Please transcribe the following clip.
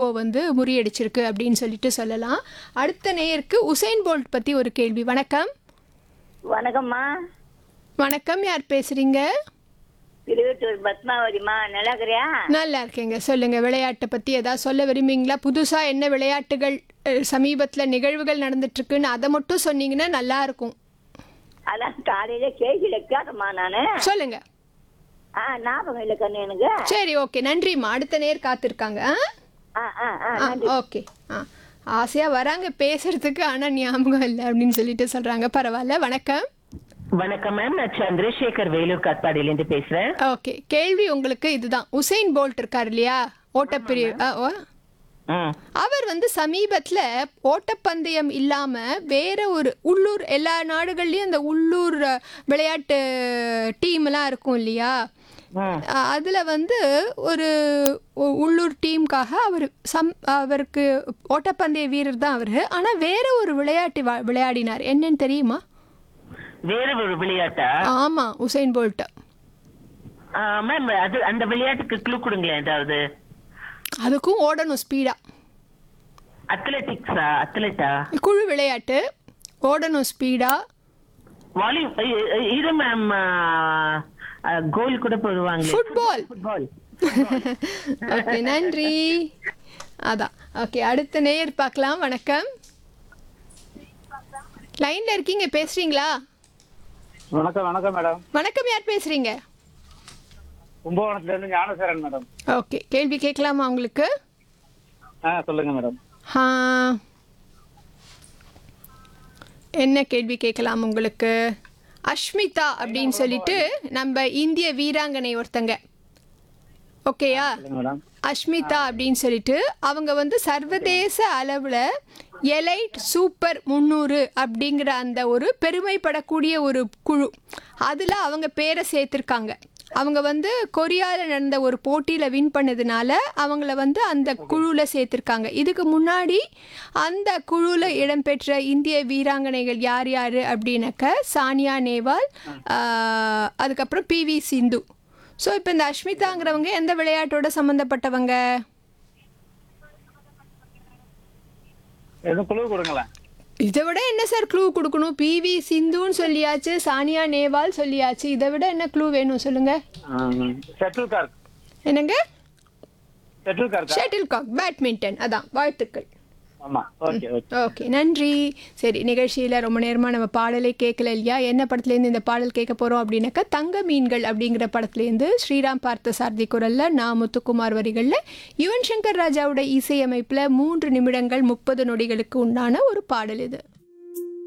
Ricardo வந்து முறியடிச்சிருக்கு அப்படின்னு சொல்லிட்டு சொல்லலாம் அடுத்த நேயருக்கு உசைன் போல்ட் பற்றி ஒரு கேள்வி வணக்கம் வணக்கம்மா வணக்கம் யார் பேசுறீங்க திருவட்டூர் பத்மாவதிம்மா நல்லா இருக்கிறியா நல்லா இருக்கேங்க சொல்லுங்க விளையாட்டை பற்றி ஏதாவது சொல்ல விரும்புறீங்களா புதுசாக என்ன விளையாட்டுகள் சமீபத்தில் நிகழ்வுகள் நடந்துட்டு இருக்குன்னு அதை மட்டும் சொன்னீங்கன்னா நல்லா இருக்கும் அதான் காலையில கேஜில கேட்டம்மா நானு சொல்லுங்க ஆ ஞாபகம் இல்லை கண்ணு எனக்கு சரி ஓகே நன்றிம்மா அடுத்த நேர் காத்திருக்காங்க ஆ ஆ ஆ ஆ ஆ ஓகே ஆ ஆசையாக வராங்க பேசுறதுக்கு ஆனால் ஞாபகம் இல்லை அப்படின்னு சொல்லிட்டு சொல்கிறாங்க பரவாயில்ல வணக்கம் வணக்கம் மேம் நான் சந்திரசேகர் வேலூர் காட்பாடியில இருந்து பேசுறேன் ஓகே கேள்வி உங்களுக்கு இதுதான் உசைன் போல்ட் இருக்கார் இல்லையா ஓட்டப்பிரிவு ஆ, ஓ. ம். அவர் வந்து சமீபத்தில் ஓட்டப்பந்தயம் இல்லாமல் வேற ஒரு உள்ளூர் எல்லா நாடுகள்லேயும் அந்த உள்ளூர் அஹ், விளையாட்டு டீம்லாம் இருக்கும் இல்லையா ம். அதில் வந்து ஒரு உ- உள்ளூர் டீமுக்காக அவர் சம் அவருக்கு ஓட்டப்பந்தய வீரர் தான் அவர் ஆனால் வேற ஒரு விளையாட்டு வா- விளையாடினார் என்னன்னு தெரியுமா வேற ஒரு விளையாட்டா ஆமாம் உசைன் போல்ட் ஆ, மேம் அது அந்த விளையாட்டுக்கு க்ளூ கொடுங்களேன் ஏதாவது அதுக்கும் ஓடணும் ஸ்பீடாக அத்லெட்டிக்ஸா அத்லெட்டா குழு விளையாட்டு ஓடணும் ஸ்பீடாக வாலி இ- இ- இது மேம் கோல் கூட போடுவாங்க ஃபுட்பால் ஃபுட்பால் ஓகே நன்றி அதான் ஓகே அடுத்த நேயர் பார்க்கலாம் வணக்கம் லைன்ல இருக்கீங்க பேசுறீங்களா வணக்கம் வணக்கம் மேடம் வணக்கம் யார் பேசுறீங்க கும்பகோணத்துல இருந்து ஞானசேரன் மேடம் ஓகே கேள்வி கேட்கலாமா உங்களுக்கு ஆ சொல்லுங்க மேடம் ஆ, என்ன கேள்வி கேட்கலாம் உங்களுக்கு அஷ்மிதா அப்படின்னு சொல்லிட்டு நம்ம இந்திய வீராங்கனை ஒருத்தங்க ஓகேயா சொல்லுங்க மேடம் அஷ்மிதா அப்படின்னு சொல்லிட்டு அவங்க வந்து சர்வதேச அளவில் எலைட் சூப்பர் முந்நூறு அப்படிங்கிற அந்த ஒரு பெருமைப்படக்கூடிய ஒரு குழு அதில் அவங்க பேரை சேர்த்துருக்காங்க அவங்க வந்து கொரியாவில் நடந்த ஒரு போட்டியில் வின் பண்ணதுனால அவங்கள வந்து அந்த குழுவில் சேர்த்துருக்காங்க இதுக்கு முன்னாடி அந்த குழுவில் இடம்பெற்ற இந்திய வீராங்கனைகள் யார் யார் அப்படின்னாக்க சானியா நேவால் ஆஹ், அதுக்கப்புறம் பிவி சிந்து ஸோ இப்போ இந்த அஷ்மிதாங்கிறவங்க எந்த விளையாட்டோட சம்மந்தப்பட்டவங்க எதுவும் குழு கொடுங்களேன் இதை விட என்ன சார் க்ளூ கொடுக்கணும் பிவி சிந்துன்னு சொல்லியாச்சு சானியா நேவால் சொல்லியாச்சு இதை விட என்ன க்ளூ வேணும் சொல்லுங்க ஷட்டில் கார்க் என்னங்க shuttle cork shuttle cock badminton அதான் வாழ்த்துக்கள் ஆமா ஓகே ஓகே ஓகே நன்றி சரி நிகழ்ச்சியில் ரொம்ப நேரமாக நம்ம பாடலே கேட்கல இல்லையா என்ன படத்துலேருந்து இந்த பாடல் கேட்க போகிறோம் அப்படின்னாக்கா தங்க மீன்கள் அப்படிங்கிற படத்துலேருந்து ஸ்ரீராம் பார்த்த சாரதி குரலில் நான் முத்துக்குமார் வரிகளில் யுவன் சங்கர் ராஜாவோட இசையமைப்பில் மூன்று நிமிடங்கள் முப்பது நொடிகளுக்கு உண்டான ஒரு பாடல் இது